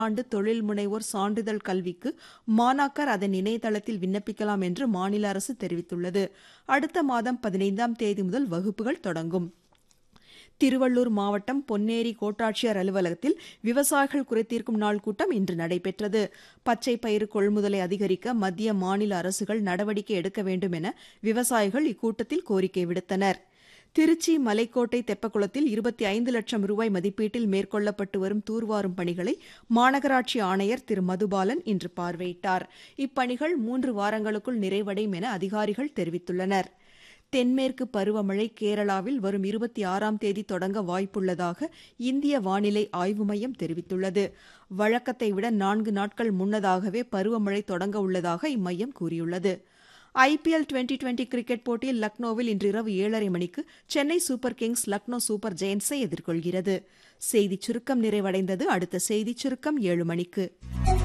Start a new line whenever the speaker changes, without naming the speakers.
ஆண்டு தொழில் முனைவோர் சான்றிதழ் கல்விக்கு மாணாக்கர் அதன் இணையதளத்தில் விண்ணப்பிக்கலாம் என்று மாநில அரசு தெரிவித்துள்ளது அடுத்த மாதம் பதினைந்தாம் தேதி முதல் வகுப்புகள் தொடங்கும் திருவள்ளூர் மாவட்டம் பொன்னேரி கோட்டாட்சியர் அலுவலகத்தில் விவசாயிகள் குறைதீர்க்கும் நாள் கூட்டம் இன்று நடைபெற்றது பச்சை பயிறு கொள்முதலை அதிகரிக்க மத்திய மாநில அரசுகள் நடவடிக்கை எடுக்க வேண்டும் என விவசாயிகள் இக்கூட்டத்தில் கோரிக்கை விடுத்தனர் திருச்சி மலைக்கோட்டை தெப்பக்குளத்தில் இருபத்தி ஐந்து லட்சம் ரூபாய் மதிப்பீட்டில் மேற்கொள்ளப்பட்டு வரும் தூர்வாரும் பணிகளை மாநகராட்சி ஆணையர் திரு மதுபாலன் இன்று பார்வையிட்டார் இப்பணிகள் மூன்று வாரங்களுக்குள் நிறைவடையும் என அதிகாரிகள் தெரிவித்துள்ளனர் தென்மேற்கு பருவமழை கேரளாவில் வரும் இருபத்தி ஆறாம் தேதி தொடங்க வாய்ப்புள்ளதாக இந்திய வானிலை ஆய்வு மையம் தெரிவித்துள்ளது வழக்கத்தை விட நான்கு நாட்கள் முன்னதாகவே பருவமழை தொடங்க உள்ளதாக இம்மையம் கூறியுள்ளது ஐபிஎல் டுவெண்டி டுவெண்டி கிரிக்கெட் போட்டியில் லக்னோவில் இன்று இரவு ஏழரை மணிக்கு Chennai Super Kings Lucknow Super ஜெயின்ஸை எதிர்கொள்கிறது செய்திச் சுருக்கம் நிறைவடைந்தது அடுத்த செய்திச் சுருக்கம் ஏழு மணிக்கு